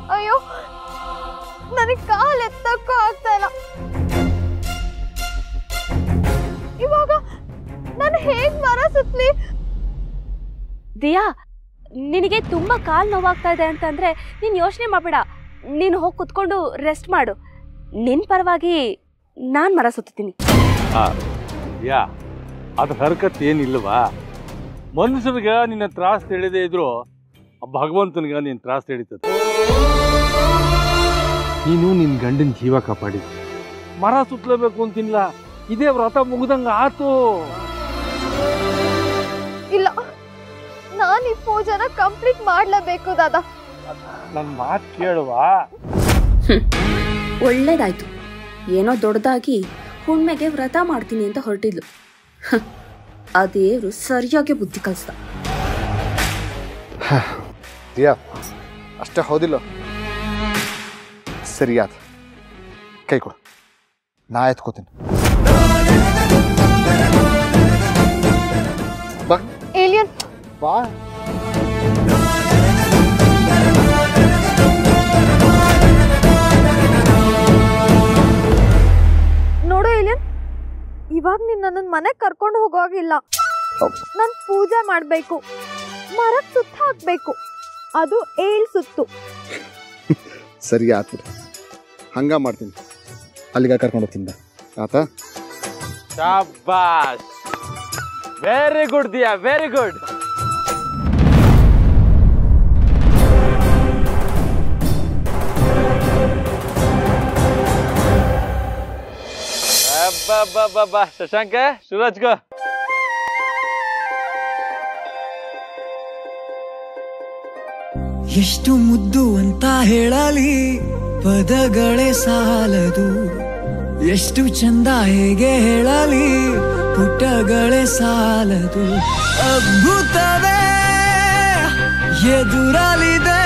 ಅಯ್ಯೋ ನನಗೆ ಕಾಲ್ ಎತ್ತಕ್ಕೂ ಆಗ್ತಾ ಇಲ್ಲ ಇವಾಗ ನಾನು ಹೇಗ್ ಮರ ಸುತ್ತಲಿ ದಿಯಾ ನಿನಗೆ ತುಂಬ ಕಾಲು ನೋವಾಗ್ತಾ ಇದೆ ಅಂತಂದ್ರೆ ನೀನು ಯೋಚನೆ ಮಾಡಬೇಡ ನೀನು ಹೋಗಿ ಕುತ್ಕೊಂಡು ರೆಸ್ಟ್ ಮಾಡು ನಿನ್ನ ಪರವಾಗಿ ನಾನು ಮರ ಸುತ್ತೀನಿ ಆ, ಯಾ ಅದ್ರ ಹರ್ಕತ್ ಏನಿಲ್ವಾ ಮನುಷ್ಯನಿಗೆ ನಿನ್ನ ತ್ರಾಸ ತಿಳಿದೇ ಇದ್ರು ಆ ಭಗವಂತನಿಗೆ ನಿನ್ನ ತ್ರಾಸ ತಿಳಿತದೆ ನೀನು ನಿನ್ನ ಗಂಡನ ಜೀವ ಕಾಪಾಡಿ ಮರ ಸುತ್ತಲೇಬೇಕು ಅಂತಿಲ್ಲ ಇದೇ ವ್ರತ ಮುಗ್ದಂಗ ಆತು ಇಲ್ಲ ನಾನು ಈ ಪೂಜೆನ ಕಂಪ್ಲೀಟ್ ಮಾಡ್ಲೇಬೇಕು ದಾದಾ ನನ್ನ ಮಾತು ಕೇಳುವಾ ಒಳ್ಳೇದಾಯ್ತು ಏನೋ ದೊಡ್ಡದಾಗಿ ಹುಣ್ಮೆಗೆ ವ್ರತ ಮಾಡ್ತೀನಿ ಅಂತ ಹೊರಟಿದ್ಲು ಹ, ಆ ದೇವ್ರು ಸರಿಯಾಗಿ ಬುದ್ಧಿ ಕಲಿಸ್ದ ದಿಯಾ ಅಷ್ಟೇ ಹೌದಿಲ್ಲ ಸರಿಯಾದ ಕೈ ಕೊಡು ನಾ ಎತ್ಕೋತೀನಿ ಬಾ ಏಲಿಯನ್ ಬಾ ನೋಡು ಏಲಿಯನ್ ಇವಾಗ ನೀನ್ ನನ್ನ ಮನೆಗೆ ಕರ್ಕೊಂಡು ಹೋಗೋಗಿಲ್ಲ ನಾನು ಪೂಜೆ ಮಾಡಬೇಕು ಮರಕ್ ಸುತ್ತ ಹಾಕ್ಬೇಕು ಅದು ಏಳ್ ಸುತ್ತು ಸರಿ ಆತು ಹಂಗ ಮಾಡ್ತೀನಿ ಅಲ್ಲಿಗೆ ಕರ್ಕೊಂಡು ಹೋಗ್ತೀನಿ ಬಾ ಆತಾ ಶಾಬಾಸ್ very good Diya very good ಅಬ್ಬಬ್ಬಬ್ಬಬ್ಬ ಶಶಾಂಕ ಸೂರಜ್ ಗೋ ಎಷ್ಟು ಮುದ್ದು ಅಂತ ಹೇಳಲಿ ಪದಗಳೇ ಸಾಲದು ಎಷ್ಟು ಚಂದ ಹೇಗೆ ಹೇಳಲಿ ಪುಟಗಳೇ ಸಾಲದು ಅದ್ಭುತವೇ ಎದುರಲಿದೆ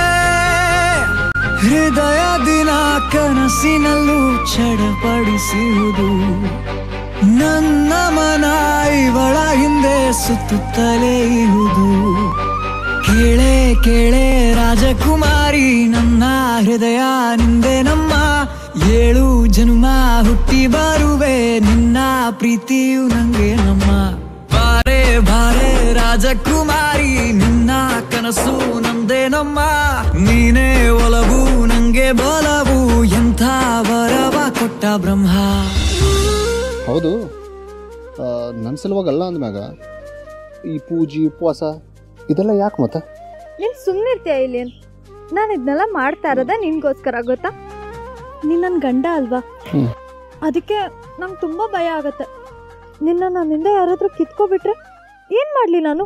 ಹೃದಯ ದಿನ ಕನಸಿನಲ್ಲೂ ಚಡಪಡಿಸುವುದು ನನ್ನ ಮನ ಇವಳ ಹಿಂದೆ ಸುತ್ತುತ್ತಲೇ ಇರುವುದು ಕೇಳೆ ಕೇಳೆ ರಾಜಕುಮಾರಿ ನನ್ನ ಹೃದಯ ನಿಂದೆ ನಮ್ಮ ಏಳು ಜನ್ಮ ಹುಟ್ಟಿ ಬರುವೆ ನಿನ್ನ ಪ್ರೀತಿಯು ನಂಗೆ ನಮ್ಮ ಬಾರೆ ಬಾರೆ ರಾಜಕುಮಾರಿ ನಿನ್ನ ಕನಸು ನಂದೆ ನಮ್ಮ ನೀನೇ ಒಲವು ನಂಗೆ ಬಲವು ಎಂಥ ವರವ ಕೊಟ್ಟ ಬ್ರಹ್ಮ ಹೌದು ನನ್ನ ಸಲುವಾಗಲ್ಲ ಅಂದ್ಮ್ಯಾಗ ಈ ಪೂಜೆ ಉಪವಾಸ ಇದೆಲ್ಲ ಯಾಕೆ ಮತ್ತೆ ನೀನ್ ಸುಮ್ಮನಿರ್ತೀಯ ಏಲಿಯನ್ ನಾನು ಇದನ್ನೆಲ್ಲ ಮಾಡ್ತಾ ಇರೋದ ನಿನ್ಗೋಸ್ಕರ ಗೊತ್ತಾ ನೀನ್ ನನ್ನ ಗಂಡ ಅಲ್ವಾ ಹ್ಮ್. ಅದಕ್ಕೆ ನಂಗೆ ತುಂಬಾ ಭಯ ಆಗತ್ತೆ ನಿನ್ನ ನನ್ನಿಂದ ಯಾರಾದ್ರೂ ಕಿತ್ಕೊಬಿಟ್ರೆ ಏನ್ ಮಾಡ್ಲಿ ನಾನು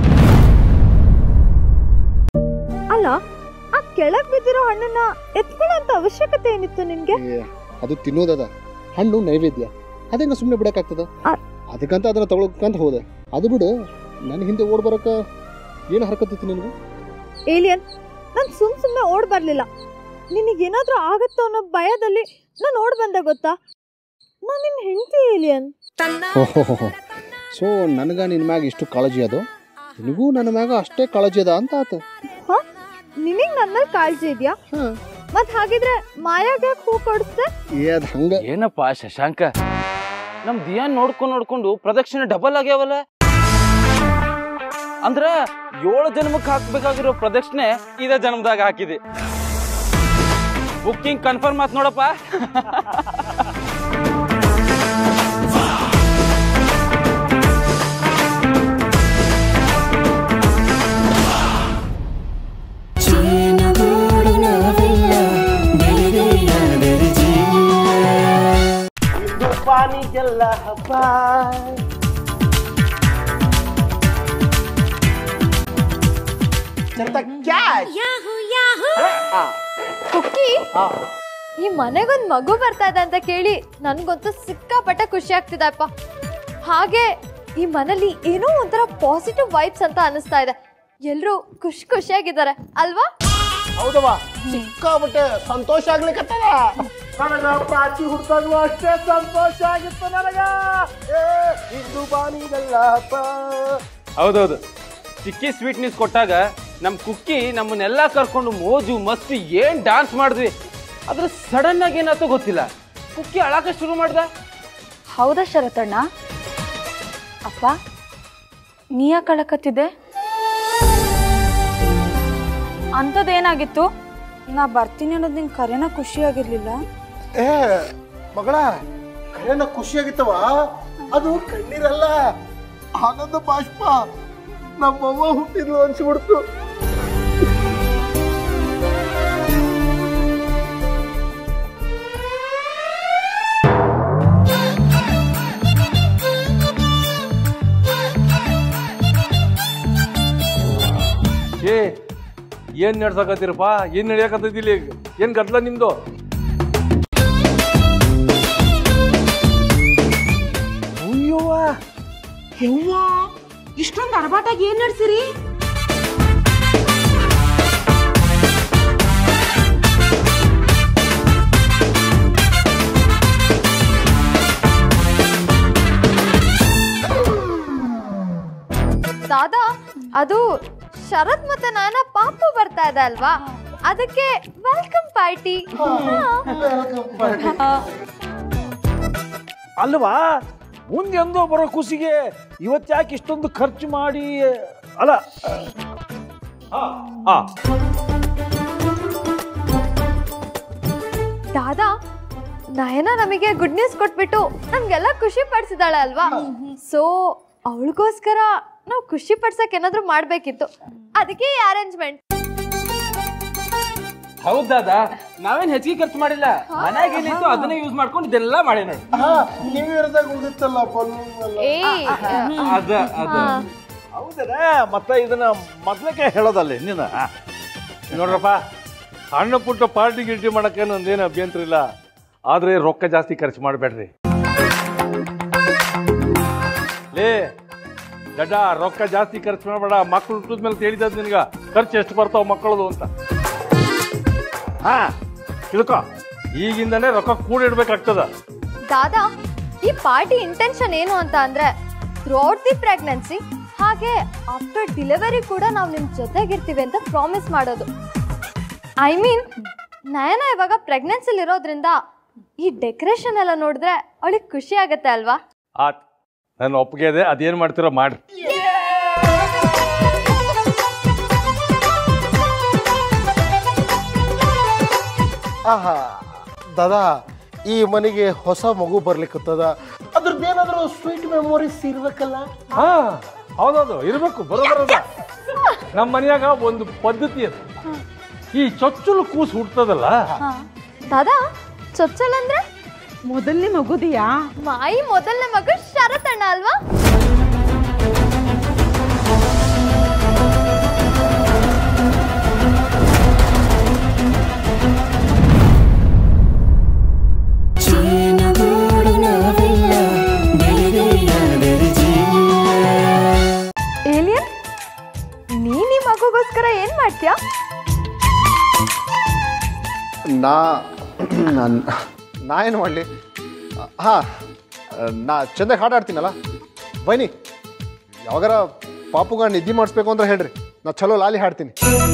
ಅಲ್ಲ ಆ ಕೆಳಗ್ ಬಿದ್ದಿರೋ ಹಣ್ಣನ್ನ ಎತ್ಕೊಳ್ಳೋಂತ ಅವಶ್ಯಕತೆ ಏನಿತ್ತು ನಿನ್ಗೆ ಏ, ಅದು ತಿನ್ನೋದದ ಹಣ್ಣು ನೈವೇದ್ಯ ಅದೇನ ಸುಮ್ಮನೆ ಬಿಡಕ್ಕಾಗ್ತದ ಆ- ಅದಕ್ಕಂತ ಅದನ್ನ ತಗೊಳಕಂತ ಹೋದೆ ಅದು ಬಿಡು ನನ್ನ ಹಿಂದೆ ಓಡ್ ಬರಕ ಏನು ಹರಕತ್ತಿತ್ತು ನಿನಗೆ ಏಲಿಯನ್ ನಾನು ಸುಮ್ ಸುಮ್ಮನೆ ಓಡ್ ಬರ್ಲಿಲ್ಲ ನಿನಗೇನಾದ್ರೂ ಆಗುತ್ತೋ ಅನ್ನೋ ಭಯದಲ್ಲಿ ನಾನು ಓಡ್ ಬಂದೆ ಗೊತ್ತಾ ನಾನು ನಿನ್ನ ಹೆಂಡತಿ ಏಲಿಯನ್ ಓಹೋ ಸೊ ನನಗ ನಿನ್ನ ಮ್ಯಾಗ ಇಷ್ಟು ಕಾಳಜಿ ಅದು ನಿನಗೂ ನನ್ನ ಮ್ಯಾಗ ಅಷ್ಟೇ ಕಾಳಜಿ ಅದ ಅಂತ ಆತ ಹ ನಿನಗ್ ನನ್ನ ಮೇಲೆ ಕಾಳಜಿ ಇದೆಯಾ ಹಾ ಮತ್ ಹಾಗಿದ್ರೆ ಮಾಯಾಗ ಯಾಕೆ ಹೂ ಕೊಡಿಸ್ದೆ ಏ ಅದು ಹಂಗ ಏನಪ್ಪ ಶಶಾಂಕ ನಮ್ ದಿಯಾನ್ ನೋಡ್ಕೊಂಡ್ ನೋಡ್ಕೊಂಡು ಪ್ರದಕ್ಷಿಣೆ ಡಬಲ್ ಆಗ್ಯಾವಲ್ಲ ಅಂದ್ರ ಏಳು ಜನ್ಮಕ್ಕೆ ಹಾಕ್ಬೇಕಾಗಿರೋ ಪ್ರದಕ್ಷಿಣೆ ಇದೇ ಜನ್ಮದಾಗ ಹಾಕಿದೆ ಬುಕ್ಕಿಂಗ್ ಕನ್ಫರ್ಮ್ ಆತ್ ನೋಡಪ್ಪ ಕುಕ್ಕಿ ಈ ಮನೆಗೊಂದ್ ಮಗು ಬರ್ತಾ ಇದೆ ಅಂತ ಕೇಳಿ ನನ್ಗಂತೂ ಸಿಕ್ಕಾಪಟ್ಟೆ ಖುಷಿ ಆಗ್ತಿದೆಪ್ಪ ಹಾಗೆ ಈ ಮನೇಲಿ ಏನೋ ಒಂಥರ ಪಾಸಿಟಿವ್ ವೈಬ್ಸ್ ಅಂತ ಅನಿಸ್ತಾ ಇದೆ ಎಲ್ರು ಖುಷಿ ಖುಷಿಯಾಗಿದ್ದಾರೆ ಅಲ್ವಾ ಹೌದವ್ವ ಸಿಕ್ಕಾಬಿಟ್ಟೆ ಸಂತೋಷ ಆಗ್ಲಿಕ್ಕತ್ತದ ನನಗ ಪ್ರಾಚಿ ಹುಡ್ತಾಗ್ಲೂ ಅಷ್ಟೇ ಸಂತೋಷ ಆಗಿತ್ತು ನನಗ ಏ, ಇಂದು ಬಾನಿಗಲ್ಲಪ್ಪ ಹೌದೌದು ಚಿಕ್ಕಿ ಸ್ವೀಟ್ ನ್ಯೂಸ್ ಕೊಟ್ಟಾಗ ನಮ್ಮ ಕುಕ್ಕಿ ನಮ್ಮನ್ನೆಲ್ಲ ಕರ್ಕೊಂಡು ಮೋಜು ಮಸ್ತಿ ಏನ್ ಡಾನ್ಸ್ ಮಾಡಿದ್ವಿ ಆದ್ರೆ ಸಡನ್ ಆಗಿ ಏನಾಯ್ತೋ ಗೊತ್ತಿಲ್ಲ ಕುಕ್ಕಿ ಅಳಾಕ ಶುರು ಮಾಡ್ದ ಹೌದಾ ಶರತಣ್ಣ ಅಪ್ಪ ನೀ ಯಾಕೆ ಅಳಕತ್ತಿದ್ದೆ ಅಂಥದ್ದೇನಾಗಿತ್ತು ನಾ ಬರ್ತೀನಿ ಅನ್ನೋದು ನಿಂಗೆ ಕರೆನ ಖುಷಿಯಾಗಿರ್ಲಿಲ್ಲ ಏ ಮಗಳ ಕರೆನ ಖುಷಿಯಾಗಿತ್ತವ ಅದು ಕಣ್ಣೀರಲ್ಲ ಆನಂದ ಬಾಷ್ಪ ನಮ್ಮವ್ವ ಹುಟ್ಟಿದ್ಲು ಅನ್ಸ್ಬಿಡ್ತು ಏ ಏನ್ ನಡ್ಸಕತ್ತೀರಪ್ಪ ಏನ್ ನಡೆಯಕತ್ತೈತಿ ಇಲ್ಲಿ ಏನ್ ಗದ್ಲ ನಿಮ್ದು ಅಯ್ಯವ್ವ ಯವ್ವ ಇಷ್ಟೊಂದು ಅರಬಾಟಾಗಿ ಏನ್ ನಡ್ಸಿರಿ ದಾದಾ ಅದು ಶರತ್ ಮತ್ತೆ ನಾನ ಪಾಪು ಬರ್ತಾ ಇದೆ ಅಲ್ವಾ ಅದಕ್ಕೆ ವೆಲ್ಕಮ್ ಪಾರ್ಟಿ ಅಲ್ವಾ ಮುಂದೆ ಎಂದೋ ಬರೋ ಖುಷಿಗೆ ಇವತ್ತು ಯಾಕೆ ಇಷ್ಟೊಂದು ಖರ್ಚು ಮಾಡಿ ಅಲ್ಲ ಹಾ ದಾದಾ ನಯನ ನಮಗೆ ಗುಡ್ ನ್ಯೂಸ್ ಕೊಟ್ಬಿಟ್ಟು ನಮ್ಗೆಲ್ಲ ಖುಷಿ ಪಡಿಸಿದಾಳೆ ಅಲ್ವಾ ಸೊ ಅವಳಿಗೋಸ್ಕರ ನಾವು ಖುಷಿ ಪಡ್ಸಕ್ ಏನಾದ್ರು ಮಾಡ್ಬೇಕಿತ್ತು ಅದಕ್ಕೆ ಈ ಅರೇಂಜ್ಮೆಂಟ್ ಹೌದಾದ ನಾವೇನ್ ಹೆಚ್ಚಿಗೆ ಖರ್ಚು ಮಾಡಿಲ್ಲ ಮನ್ಯಾಗ ಏನಿತ್ತು ಅದನ್ನೇ ಯೂಸ್ ಮಾಡ್ಕೊಂಡು ಇದೆಲ್ಲ ಮಾಡಿ ನೋಡಿ ಹಾ ನ್ಯೂ ಇಯರ್ದಾಗ ಉಳಿದಿತ್ತಲ್ಲ ಬಲೂನ್ ಎಲ್ಲ ಏ ಅದ ಅದ ಹೌದಾ ಮತ್ತೆ ಇದನ್ನ ಮೊದ್ಲಕ್ಕೆ ಹೇಳೋದಲ್ಲಿ ನೀನು ನೋಡ್ರಪ್ಪ ಸಣ್ಣ ಪುಟ್ಟ ಪಾರ್ಟಿ ಗಿಲ್ಟಿ ಮಾಡಕ್ಕೆ ಒಂದೇನು ಅಭ್ಯಂತರ ಇಲ್ಲ ಆದ್ರೆ ರೊಕ್ಕ ಜಾಸ್ತಿ ಖರ್ಚು ಮಾಡಬೇಡ್ರಿ ಲೇ ದಡ್ಡ ರೊಕ್ಕ ಜಾಸ್ತಿ ಖರ್ಚು ಮಾಡಬೇಡ ಮಕ್ಳು ಹುಟ್ಟಿದ್ಮೇಲೆ ತಿಳಿದ ನಿನ್ಗ ಖರ್ಚು ಎಷ್ಟು ಬರ್ತಾವ ಮಕ್ಕಳದು ಅಂತ ಹಾ ತಿಳ್ಕೊ ಈಗಿಂದನೇ ರೊಕ್ಕ ಕೂಡಿಡ್ಬೇಕಾಗ್ತದ ದಾದಾ ಈ ಪಾರ್ಟಿ ಇಂಟೆನ್ಷನ್ ಏನು ಅಂತ ಅಂದ್ರೆ ಥ್ರೂಔಟ್ ದಿ ಪ್ರೆಗ್ನೆನ್ಸಿ ಹಾಗೆ ಆಫ್ಟರ್ ಡೆಲಿವರಿ ಕೂಡ ನಾವು ನಿಮ್ ಜೊತೆಗಿರ್ತೀವಿ ಅಂತ ಪ್ರಾಮಿಸ್ ಮಾಡೋದು ಐ ಮೀನ್ ನಯನ ಇವಾಗ ಪ್ರೆಗ್ನೆನ್ಸಿಲಿ ಇರೋದ್ರಿಂದ ಈ ಡೆಕೋರೇಷನ್ ಎಲ್ಲ ನೋಡಿದ್ರೆ ಅವಳಿಗೆ ಖುಷಿ ಆಗತ್ತೆ ಅಲ್ವಾ ಆತ್ ನನ್ನ ಒಪ್ಪಿಗೆ ಇದೆ ಅದೇನು ಮಾಡ್ತೀರೋ ಮಾಡ್ರಿ ಆಹಾ ದಾದಾ ಈ ಮನೆಗೆ ಹೊಸ ಮಗು ಬರ್ಲಿಕ್ಕತ್ತದ ಅದ್ರದ್ದೇನಾದ್ರೂ ಸ್ವೀಟ್ ಮೆಮೊರೀಸ್ ಇರ್ಬೇಕಲ್ಲ ಹಾ ಹೌದೌದು ಇರ್ಬೇಕು ಬರೋಬರದ ನಮ್ಮ ಮನ್ಯಾಗ ಒಂದು ಪದ್ಧತಿ ಅದು ಈ ಚೊಚ್ಚಲು ಕೂಸು ಹುಡ್ತದಲ್ಲ ದಾದಾ ಚೊಚ್ಚಲ್ ಅಂದ್ರೆ ಮೊದಲನೇ ಮಗುದಿಯಾ ಮಾಯಿ ಮೊದಲನೇ ಮಗು ಶರತಣ್ಣ ಅಲ್ವಾ ಏಲಿಯನ್ ನೀನ್ ಈ ಮಗುಗೋಸ್ಕರ ಏನ್ ಮಾಡ್ತೀಯಾ ನಾ ನಾನ್- ನಾ ಏನು ಮಾಡಲಿ ಹಾಂ ನಾ ಚೆಂದಾಗಿ ಹಾಡು ಆಡ್ತೀನಲ್ಲ ಬನ್ನಿ ಯಾವಾಗಾರ ಪಾಪುಗ ನಿದ್ದೆ ಮಾಡಿಸ್ಬೇಕು ಅಂದ್ರೆ ಹೇಳ್ರಿ ನಾ ಚಲೋ ಲಾಲಿ ಹಾಡ್ತೀನಿ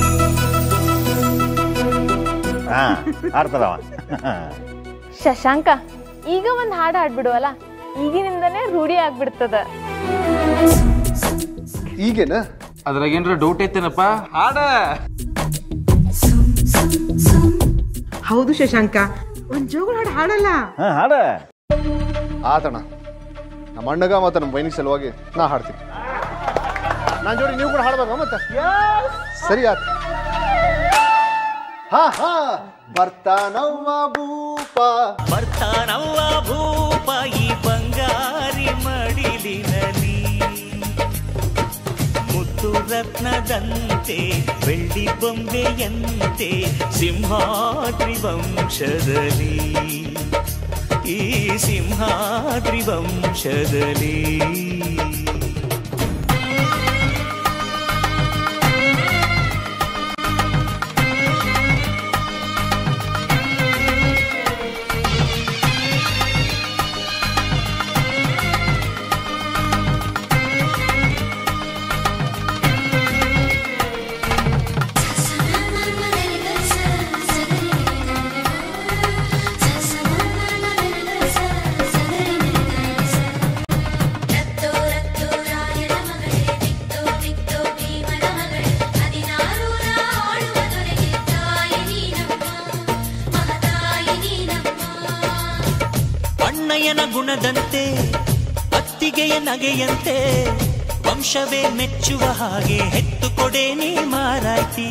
ಹಾ ಆಡ್ತದವ ಶಶಾಂಕ ಈಗ ಒಂದು ಹಾಡು ಹಾಡ್ಬಿಡುವಲ್ಲ ಈಗಿನಿಂದನೇ ರೂಢಿ ಆಗ್ಬಿಡ್ತದ ಈಗೇನ ಅದ್ರಾಗ ಏನ್ರ ಡೌಟ್ ಐತೇನಪ್ಪ ಹಾಡ ಹೌದು ಶಶಾಂಕ ಒಂದ್ ಜೋಗಳ ಹಾಡು ಹಾಡಲ್ಲ ಹಾ ಹಾಡ ಆತಣ್ಣ ನಮ್ಮ ಅಣ್ಣಗ ಮತ್ತು ನಮ್ಮ ಬೈನಿಗೆ ಸಲುವಾಗಿ ನಾ ಹಾಡ್ತೀನಿ ನಾನು ಜೋಡಿ ನೀವು ಕೂಡ ಹಾಡ್ಬೇಕಾ ಮತ್ತೆ ಸರಿ ಆತ ಹಾ ಹಾ ಬರ್ತಾನವ್ವ ಭೂಪ ಬರ್ತಾನವ್ವ ಭೂಪ ಈ ಬಂಗಾರಿ ಮಡಿಲಿನಲ್ಲಿ ಮುತ್ತು ರತ್ನದಂತೆ ಬೆಳ್ಳಿ ಬೊಂಬೆಯಂತೆ ಸಿಂಹಾದ್ರಿ ವಂಶದಲ್ಲಿ ಈ ಸಿಂಹಾದ್ರಿ ವಂಶದಲ್ಲಿ ಅನ್ನಯ್ಯನ ಗುಣದಂತೆ ಅತ್ತಿಗೆಯ ನಗೆಯಂತೆ ವಂಶವೇ ಮೆಚ್ಚುವ ಹಾಗೆ ಹೆತ್ತು ಕೊಡೆ ನೀ ಮಾರಾಯ್ತಿ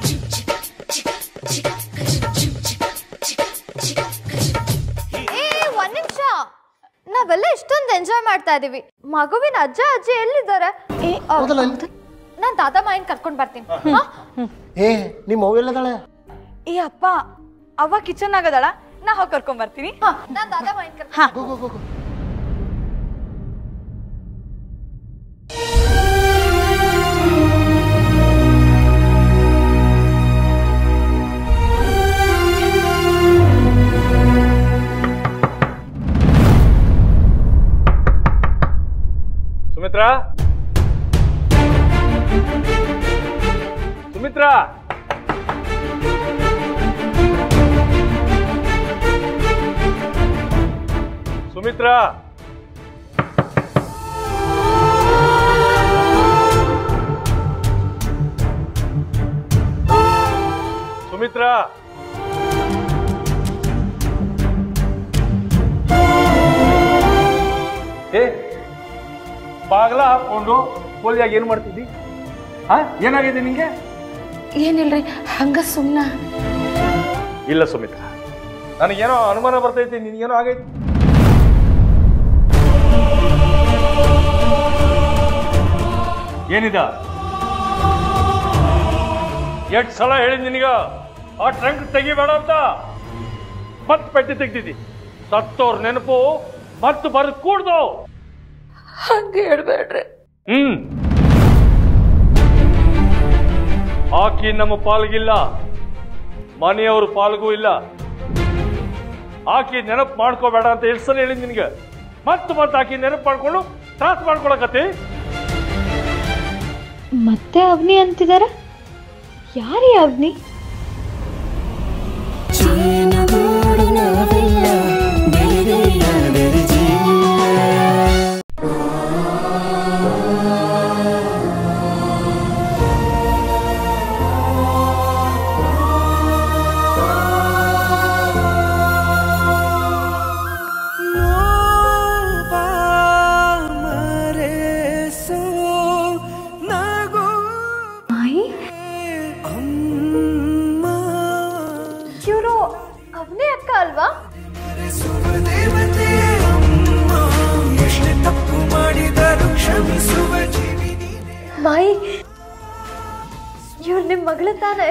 ಏ ಒಂದ್ ನಿಮಿಷ ನಾವೆಲ್ಲ ಇಷ್ಟೊಂದು ಎಂಜಾಯ್ ಮಾಡ್ತಾ ಇದೀವಿ ಮಗುವಿನ ಅಜ್ಜ ಅಜ್ಜಿ ಎಲ್ಲಿದ್ದಾರೆ ಏ, ಆ, ನಾನ್ ದಾದಾ ಮಾಯಿನ್ ಕರ್ಕೊಂಡ್ ಬರ್ತೀನಿ ಹಾ? ಏ ನಿಮ್ಮ ಅವೆಲ್ಲದಾಳೆ ಏ ಅಪ್ಪ ಅವ್ವ ಕಿಚನ್ ಆಗದಳ ನಾ ಹೋಗಿ ಕರ್ಕೊಂಡ್ ಬರ್ತೀನಿ ಹಾ, ನಾನ್ ದಾದಾ ಮಾಯಿನ್ ಕರ್ಕೊಂಡ್ ಸುಮಿತ್ರಾ ಸುಮಿತ್ರಾ ಸುಮಿತ್ರಾ ಸುಮಿತ್ರಾ ಏ ಬಾಗ್ಲ ಹಾಕೊಂಡು ಕೋಲಿಯಾಗಿ ಏನು ಮಾಡ್ತಿದ್ದಿ ಹಾ ಏನಾಗಿದೆ ನಿಂಗೆ ಏನಿಲ್ರಿ ಹಂಗ ಸುಮ್ಮನ ಇಲ್ಲ ಸುಮಿತ್ರ ನನಗೇನೋ ಅನುಮಾನ ಬರ್ತೈತಿ ನಿನಗೇನೋ ಆಗೈತಿ ಏನಿದ ಎಷ್ಟು ಸಲ ಹೇಳಿದ್ ನಿನಗ ಆ ಟ್ರಂಕ್ ತೆಗಿಬೇಡ ಅಂತ ಮತ್ ಪೆಟ್ಟಿ ತೆಗ್ದಿದ್ದಿ ಸತ್ತೋರ್ ನೆನಪು ಮತ್ ಬರೆದು ಕೂಡ್ದು ಹಂಗೆ ಹೇಳ್ಬೇಡ್ರಿ ಹ್ಮ್ ಆಕಿ ನಮ್ಮ ಪಾಲ್ಗಿಲ್ಲ ಮನೆಯವ್ರ ಪಾಲ್ಗೂ ಇಲ್ಲ ಆಕಿ ನೆನಪು ಮಾಡ್ಕೋಬೇಡ ಅಂತ ಎಷ್ಟು ಸಲ ಹೇಳಿದ್ ನಿನ್ಗೆ ಮತ್ತೆ ಮತ್ತೆ ಆಕಿ ನೆನಪು ಮಾಡ್ಕೊಂಡು ತ್ರಾಸ ಮಾಡ್ಕೊಳಕತ್ತಿ ಮತ್ತೆ ಅವನಿ ಅಂತಿದಾರೆ ಯಾರೀ ಅವನಿ ಮಾಯಿ ಇವರು ಅವನೇ ಅಕ್ಕ ಅಲ್ವಾ ಮಾಯಿ ಇವ್ರು ನಿಮ್ ಮಗಳು ತಾನೆ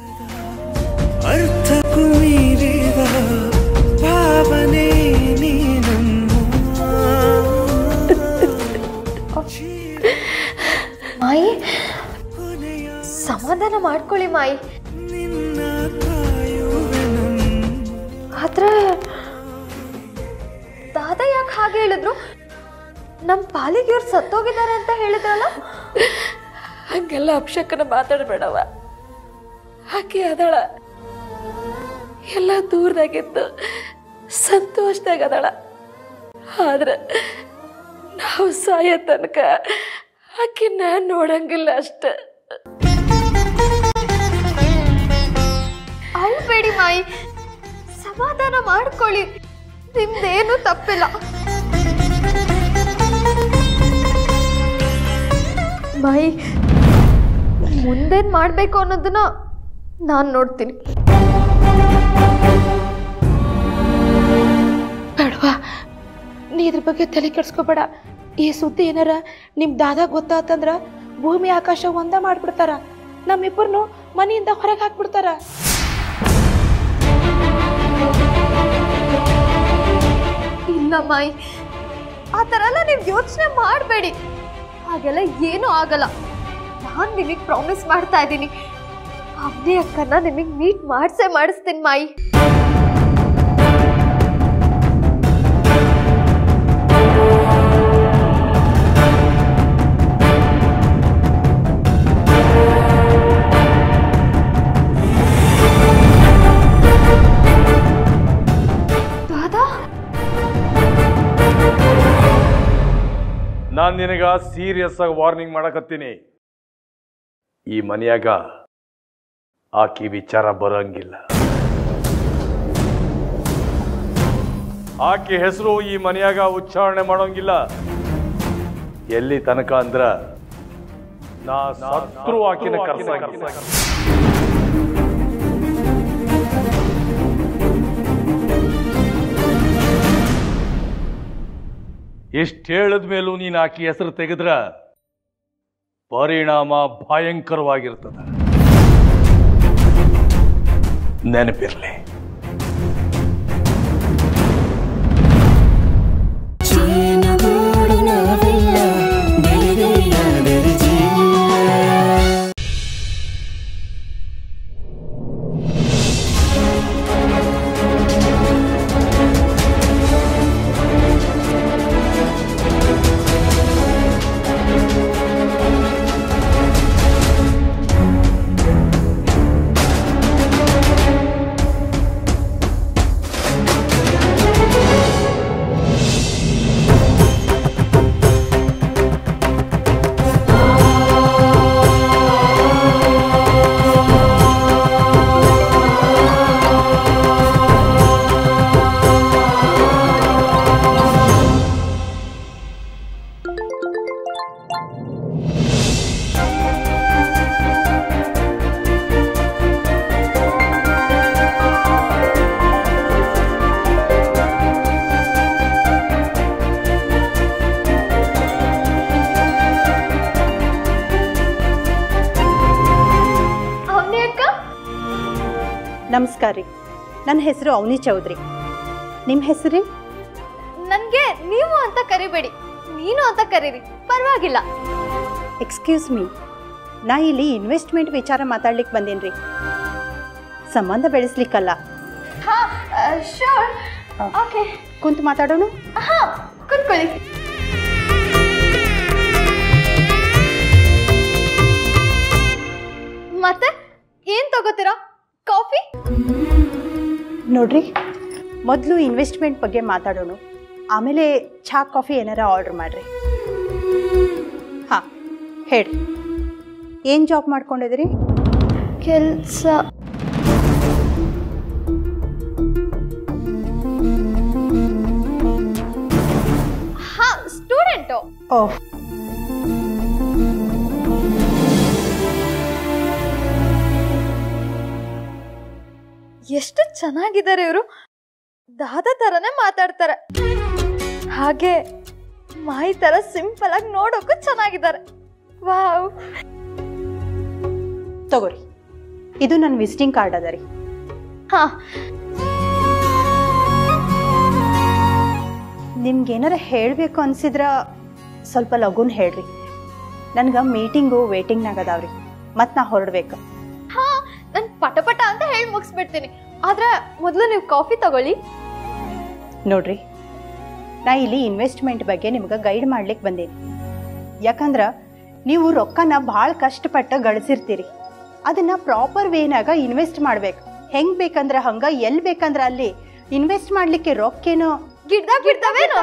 ಅರ್ಥಕ್ಕೂ ಮೀರಿದ ಭಾವನೆ ನೀನಮ್ಮ ಮಾಯಿ ಸಮಾಧಾನ ಮಾಡ್ಕೊಳ್ಳಿ ಮಾಯಿ ಆದ್ರೆ ದಾದಾ ಯಾಕೆ ಹಾಗೆ ಹೇಳಿದ್ರು ನಮ್ ಪಾಲಿಗೆ ಇವ್ರು ಸತ್ತೋಗಿದ್ದಾರೆ ಅಂತ ಹೇಳಿದ್ರಲ್ಲ ಹಂಗೆಲ್ಲ ಅಪ್ಶಕನ ಮಾತಾಡಬೇಡವ ಆಕೆ ಅದಳ ಎಲ್ಲ ದೂರದಾಗಿದ್ದು ಸಂತೋಷದಾಗ ಅದಳ ಆದ್ರೆ ನಾವು ಸಾಯೋ ತನಕ ಆಕಿನ ನೋಡಂಗಿಲ್ಲ ಅಷ್ಟೆ ಅಳ್ಬೇಡಿ ಮಾಯಿ ಸಮಾಧಾನ ಮಾಡ್ಕೊಳ್ಳಿ ನಿಮ್ದೇನು ತಪ್ಪಿಲ್ಲ ಮಾಯಿ ಮುಂದೇನ್ ಮಾಡ್ಬೇಕು ಅನ್ನೋದನ್ನ ನಾನ್ ನೋಡ್ತೀನಿ ಬೇಡವಾ ನೀ ಇದ್ರ ಬಗ್ಗೆ ತಲೆ ಕೆಡ್ಸ್ಕೊಬೇಡ ಈ ಸುದ್ದಿ ಏನಾರ ನಿಮ್ ದಾದ ಗೊತ್ತಾತಂದ್ರ ಭೂಮಿ ಆಕಾಶ ಒಂದ ಮಾಡ್ಬಿಡ್ತಾರ ನಮ್ಮಿಬ್ಬರನ್ನು ಮನೆಯಿಂದ ಹೊರಗೆ ಹಾಕ್ಬಿಡ್ತಾರ ಇಲ್ಲ ಮಾಯಿ ಆ ಥರ ಎಲ್ಲ ನೀವು ಯೋಚನೆ ಮಾಡಬೇಡಿ ಹಾಗೆಲ್ಲ ಏನೂ ಆಗಲ್ಲ ನಾನು ನಿಮಗೆ ಪ್ರಾಮಿಸ್ ಮಾಡ್ತಾ ಇದ್ದೀನಿ ಅವನೇ ಅಕ್ಕನ ನಿಮಗೆ ಮೀಟ್ ಮಾಡಿಸೇ ಮಾಡಿಸ್ತೀನಿ ಮಾಯಿ ದಾದಾ ನಾನು ನಿನಗ ಸೀರಿಯಸ್ ಆಗಿ ವಾರ್ನಿಂಗ್ ಮಾಡಕತ್ತೀನಿ ಈ ಮನೆಯಾಗ ಆಕಿ ವಿಚಾರ ಬರಂಗಿಲ್ಲ ಆಕೆ ಹೆಸರು ಈ ಮನೆಯಾಗ ಉಚ್ಚಾರಣೆ ಮಾಡೋಂಗಿಲ್ಲ ಎಲ್ಲಿ ತನಕ ಅಂದ್ರ ನಾ ಸತ್ರು ಆಕಿನ ಕರ್ಸಂಗಿಲ್ಲ ಎಷ್ಟು ಹೇಳಿದ ಮೇಲೂ ನೀನು ಆಕಿ ಹೆಸರು ತೆಗೆದ್ರ ಪರಿಣಾಮ ಭಯಂಕರವಾಗಿರ್ತದ ನೆನಪಿರ್ಲಿ ಅವನೇ ಅಕ್ಕ ನಮಸ್ಕಾರ ರೀ ನನ್ನ ಹೆಸರು ಅವನಿ ಚೌಧರಿ ನಿಮ್ಮ ಹೆಸರು ನನ್ಗೆ ನೀವು ಅಂತ ಕರಿಬೇಡಿ ನೀನು ಅಂತ ಕರೀರಿ ಪರವಾಗಿಲ್ಲ ಎಕ್ಸ್ಕ್ಯೂಸ್ ಮೀ ನಾ ಇಲ್ಲಿ ಇನ್ವೆಸ್ಟ್ಮೆಂಟ್ ವಿಚಾರ ಮಾತಾಡ್ಲಿಕ್ಕೆ ಬಂದೇನಿ ರೀ ಸಂಬಂಧ ಬೆಳೆಸ್ಲಿಕ್ಕಲ್ಲ ಹಾ ಶೋರ್ ಓಕೆ ಕುಂತು ಮಾತಾಡೋಣ ಹಾ ಕುತ್ಕೊಳ್ಳಿ ಮತ್ತೆ ಏನ್ ತಗೋತೀರಾ ಕಾಫಿ ನೋಡ್ರಿ ಮೊದಲು ಇನ್ವೆಸ್ಟ್ಮೆಂಟ್ ಬಗ್ಗೆ ಮಾತಾಡೋಣ ಆಮೇಲೆ ಚಹಾ ಕಾಫಿ ಏನಾರ ಆರ್ಡರ್ ಮಾಡ್ರಿ ಹಾಂ ಹೇಳಿ ಏನು ಜಾಬ್ ಮಾಡ್ಕೊಂಡಿದ್ರಿ ಕೆಲ್ಸ ಹಾ ಸ್ಟೂಡೆಂಟು ಓಹ್ ಎಷ್ಟು ಚೆನ್ನಾಗಿದ್ದಾರೆ ಇವರು ದಾದಾ ತರನೇ ಮಾತಾಡ್ತಾರೆ ಹಾಗೆ ಮಾಯಿ ತರ ಸಿಂಪಲ್ ಆಗಿ ನೋಡೋಕು ಚೆನ್ನಾಗಿದ್ದಾರೆ ವಾವ್ ತಗೋರಿ ಇದು ನನ್ನ ವಿಸಿಟಿಂಗ್ ಕಾರ್ಡ್ ಅದ ರೀ ಹಾ ನಿಮ್ಗೆ ಏನಾರ ಹೇಳಬೇಕು ಅನ್ಸಿದ್ರ ಸ್ವಲ್ಪ ಲಘುನ್ ಹೇಳ್ರಿ ನನ್ಗೆ ಮೀಟಿಂಗು ವೇಟಿಂಗ್ನಾಗ ಅದಾವ್ರಿ ಮತ್ತು ನಾ ಹೊರಡ್ಬೇಕು ಹಾ ನನ್ ಪಟ ಪಟ ಅಂತ ಹೇಳಿ ಮುಗಿಸ್ಬಿಡ್ತೀನಿ ಆದ್ರೆ ಮೊದಲು ನೀವು ಕಾಫಿ ತಗೊಳ್ಳಿ ನೋಡ್ರಿ ನಾ ಇಲ್ಲಿ ಇನ್ವೆಸ್ಟ್ಮೆಂಟ್ ಬಗ್ಗೆ ನಿಮ್ಗೆ ಗೈಡ್ ಮಾಡ್ಲಿಕ್ಕೆ ಬಂದೀನಿ ಯಾಕಂದ್ರೆ ನೀವು ರೊಕ್ಕನ ಭಾಳ ಕಷ್ಟಪಟ್ಟು ಗಳಿಸಿರ್ತೀರಿ ಅದನ್ನ ಪ್ರಾಪರ್ ವೇನಾಗ ಇನ್ವೆಸ್ಟ್ ಮಾಡ್ಬೇಕು ಹೆಂಗ್ ಬೇಕಂದ್ರೆ ಹಂಗ ಎಲ್ಲಿ ಬೇಕಂದ್ರೆ ಅಲ್ಲಿ ಇನ್ವೆಸ್ಟ್ ಮಾಡ್ಲಿಕ್ಕೆ ರೊಕ್ಕೇನೋ ಗಿಡ್ದಾಗ ಗಿಡ್ದವೇನೋ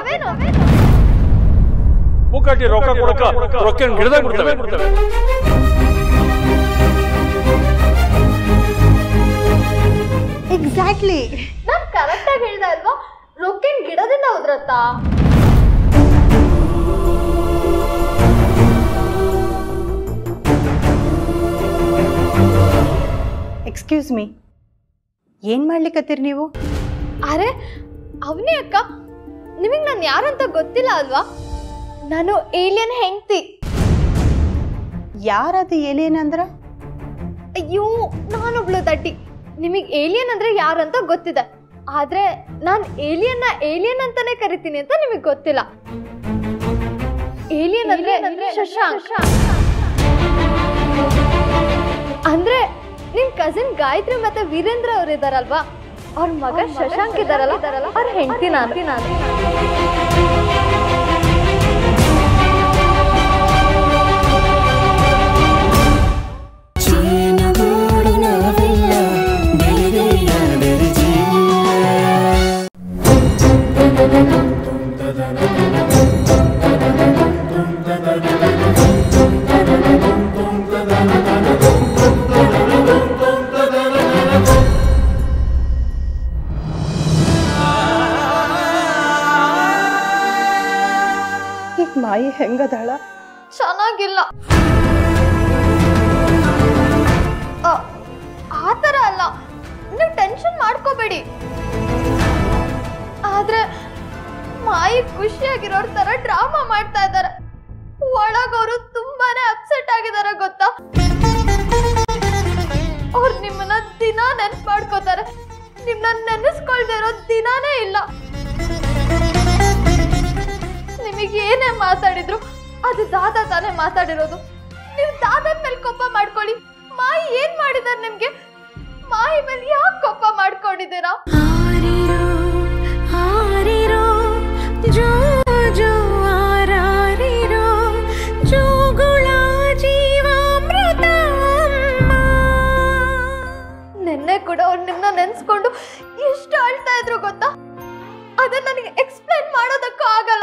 ಪುಕ್ಕಟ್ಟಿ ರೊಕ್ಕ ಕೊಡಕ ರೊಕ್ಕ ಗಿಡದಾಗ ಬಿಡ್ತವೆ ಎಕ್ಸಾಕ್ಟ್ಲಿ ನಾನ್ ಕರೆಕ್ಟ್ ಆಗಿ ಹೇಳ್ದೆ ಅಲ್ವಾ ರೊಕ್ಕಿನ ಗಿಡದಿಂದ ಉದ್ರತ್ತಾ ಎಕ್ಸ್ಕ್ಯೂಸ್ ಮೀ ಏನು ಮಾಡ್ಲಿಕ್ಕತ್ತೀರಿ ನೀವು ಅರೆ ಅವನೇ ಅಕ್ಕ ನಿಮಗೆ ನಾನು ಯಾರು ಅಂತ ಗೊತ್ತಿಲ್ಲ ಅಲ್ವಾ ನಾನು ಏಲಿಯನ್ ಹೆಂಡ್ತಿ ಯಾರದು ಏಲೇನಂದ್ರ ಅಯ್ಯೋ ನಾನೊಬ್ಳು ತಟ್ಟಿ ನಿಮಗೆ ಏಲಿಯನ್ ಅಂದ್ರೆ ಯಾರು ಅಂತ ಗೊತ್ತಿದೆ ಆದ್ರೆ ನಾನು ಏಲಿಯನ್ನ ಏಲಿಯನ್ ಅಂತಾನೆ ಕರಿತೀನಿ ಅಂತ ನಿಮಗೆ ಗೊತ್ತಿಲ್ಲ ಏಲಿಯನ್ ಅಂದ್ರೆ ಅಂದ್ರೆ ಶಶಾಂಕ್ ಅಂದ್ರೆ ನಿಮ್ ಕಸಿನ್ ಗಾಯತ್ರಿ ಮತ್ತೆ ವೀರೇಂದ್ರ ಅವ್ರು ಇದಾರಲ್ವಾ ಅವ್ರ ಮಗ ಶಶಾಂಕ್ ಇದಾರಲ್ಲ ಅವ್ರ ಹೆಂಡತಿ ನಾನು ನಾನು ಆ ಮಾಯಿ ಹೆಂಗದಾಳ ಚೆನ್ನಾಗಿಲ್ಲ ಆ, ಆ ಥರ ಅಲ್ಲ ನೀವು ಟೆನ್ಷನ್ ಮಾಡ್ಕೋಬೇಡಿ ಆದ್ರೆ ಮಾಯಿ ಖುಷಿಯಾಗಿರೋರ್ ತರ ಡ್ರಾಮಾ ಮಾಡ್ತಾ ಇದ್ದಾರೆ ಒಳಗವರು ತುಂಬಾನೇ ಅಪ್ಸೆಟ್ ಆಗಿದ್ದಾರೆ ಗೊತ್ತಾ ಅವ್ರು ನಿಮ್ಮನ್ನ ದಿನ ನೆನ್ಪು ಮಾಡ್ಕೋತಾರೆ ನಿಮ್ಮನ್ನ ನೆನೆಸ್ಕೊಳ್ದೇ ಇರೋ ದಿನಾನೇ ಇಲ್ಲ ನಿಮಗೆ ಏನೇ ಮಾತಾಡಿದ್ರು ಅದು ದಾದ ತಾನೇ ಮಾತಾಡಿರೋದು ನೀವು ದಾದನ್ ಮೇಲೆ ಕೋಪ ಮಾಡ್ಕೊಳ್ಳಿ ಮಾಯಿ ಏನ್ ಮಾಡಿದಾರೆ ನಿಮ್ಗೆ ಮಾಯಿ ಮೇಲೆ ಯಾಕೆ ಕೋಪ ಮಾಡ್ಕೊಂಡಿದ್ದೀರಾ ಆರಿರೋ ಜೋ ಜೋ ಆರಾರಿರೋ ಜೋಗುಳ ಜೀವಾಮೃತ ನಿನ್ನೆ ಕೂಡ ಅವ್ರು ನಿಮ್ಮನ್ನ ನೆನ್ಸ್ಕೊಂಡು ಎಷ್ಟು ಅಳ್ತಾ ಇದ್ರು ಗೊತ್ತಾ ಅದನ್ನ ನನಗೆ ಎಕ್ಸ್ಪ್ಲೈನ್ ಮಾಡೋದಕ್ಕೂ ಆಗಲ್ಲ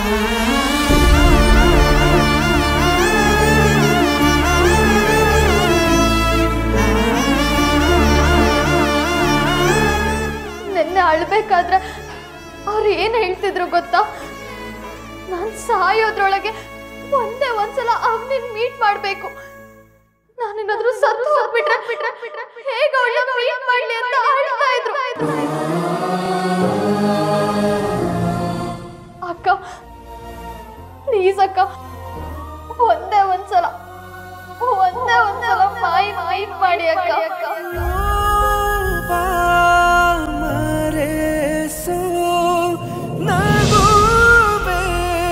ನಿನ್ನೆ ಅಳ್ಬೇಕಾದ್ರೆ ಅವ್ರು ಏನ್ ಹೇಳ್ತಿದ್ರು ಗೊತ್ತಾ ನಾನ್ ಸಾಯೋದ್ರೊಳಗೆ ಒಂದೇ ಒಂದ್ಸಲ ಅವನಿನ್ ಮೀಟ್ ಮಾಡ್ಬೇಕು ನಾನೇನಾದ್ರೂ ಸತ್ತು ಹೋಗ್ಬಿಟ್ರೆ ಬಿಟ್ರೆ ಬಿಟ್ರೆ ಹೇಗೆ ಅವಳನ್ನ ಮೀಟ್ ಮಾಡ್ಲಿ ಅಂತ ಅಳ್ತಾ ಇದ್ರು ಅಕ್ಕ ಪ್ಲೀಸ್ ಅಕ್ಕ ಒಂದೇ ಒಂದ್ಸಲ ಒಂದೇ ಒಂದ್ಸಲ ಮಾಯಿ ಮೀಟ್ ಮಾಡಿ ಅಕ್ಕ ಮರೆಸೋ ನಗುವೆ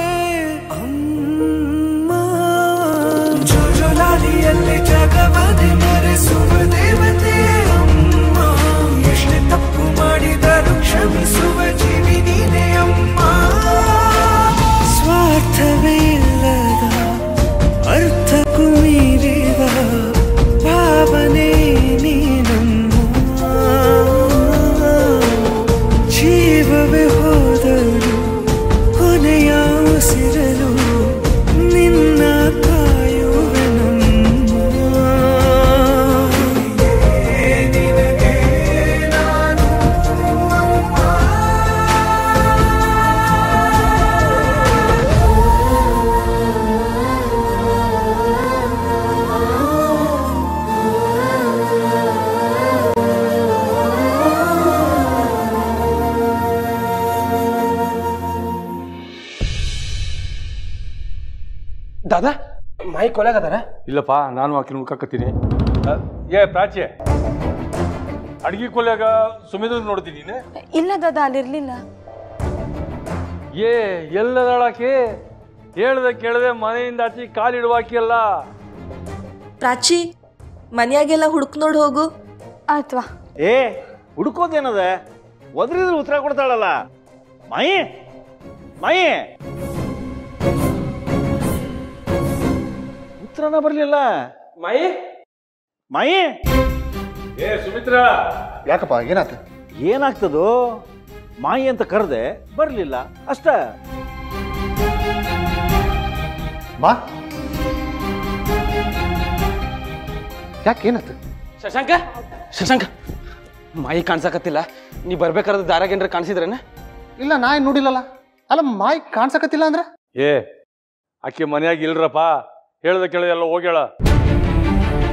ಅಮ್ಮ ಜೋಜೋಲಾಲಿಯಲ್ಲಿ ಜಗವದೆ ಮರೆಸುವ ದೇವತೆ ಅಮ್ಮ ಎಷ್ಟೇ ತಪ್ಪು ಮಾಡಿದರೂ ಕ್ಷಮಿಸುವ ಜೀವಿ ನೀನೆ ಅಮ್ಮ ಸ್ವಾರ್ಥವೇ ಇಲ್ಲದ ಅರ್ಥಕ್ಕೂ ಮೀರಿದ ಭಾವನೆ ನೀನಮ್ಮ ಜೀವವೇ ಹೋದರು ಕೊನೆಯ ಉಸಿರಲು ನಿನ್ನ ಕಾಯುವೆ ನಮ್ಮ ನಿನಗೆ ನಾನು ದಾದಾ ಮಾಯಿ ಕೊಲೆಗದಾರ ಇಲ್ಲಪ್ಪ ನಾನು ಆಕಿನ ಹುಡ್ಕಾಕತ್ತೀನಿ ಅ, ಏ ಪ್ರಾಚಿ ಅಡ್ಗಿ ಕೊಲ್ಯಾಗ ಸುಮಿದ್ರ ನೋಡ್ತೀನಿ ನೀನು ಇಲ್ಲ ದಾದಾ ಅಲ್ಲಿರ್ಲಿಲ್ಲ ಏ ಎಲ್ಲದಾಳಾಕಿ ಹೇಳ್ದೆ ಕೇಳದೆ ಮನೆಯಿಂದ ಆಚೆ ಕಾಲಿಡುವಾಕಿ ಅಲ್ಲ ಪ್ರಾಚಿ ಮನ್ಯಾಗೆಲ್ಲ ಹುಡುಕ್ ನೋಡಿ ಹೋಗು ಆಯ್ತವಾ ಏ ಹುಡುಕೋದೇನದ ಒದ್ರಿದ್ರೆ ಉತ್ತರ ಕೊಡ್ತಾಳಲ್ಲ ಮಾಯಿ ಮಾಯಿ ಉತ್ತರನ ಬರ್ಲಿಲ್ಲ ಮಾಯಿ ಮಾಯಿ ಏ ಸುಮಿತ್ರ ಯಾಕಪ್ಪ ಏನಾತ ಏನಾಗ್ತದೋ ಮಾಯಿ ಅಂತ ಕರೆದೆ ಬರ್ಲಿಲ್ಲ ಅಷ್ಟ ಬಾ ಯಾಕೆ ಏನಾತ ಶಶಾಂಕ ಶಶಾಂಕ ಮಾಯಿ ಕಾಣ್ಸಕತ್ತಿಲ್ಲ ನೀ ಬರ್ಬೇಕಾದ್ರೆ ದಾರಾಗ ಏನ್ರ ಕಾಣಿಸಿದ್ರೇನ ಇಲ್ಲ ನಾ ಏನ್ ನೋಡಿಲ್ಲಲ್ಲ ಅಲ್ಲ ಮಾಯಿ ಕಾಣ್ಸಕತ್ತಿಲ್ಲ ಅಂದ್ರೆ ಏ ಆಕೆ ಮನ್ಯಾಗ ಇಲ್ರಪ್ಪ ಹೇಳ್ದೆ ಕೇಳದೆ ಎಲ್ಲ ಹೋಗ್ಯಾಳ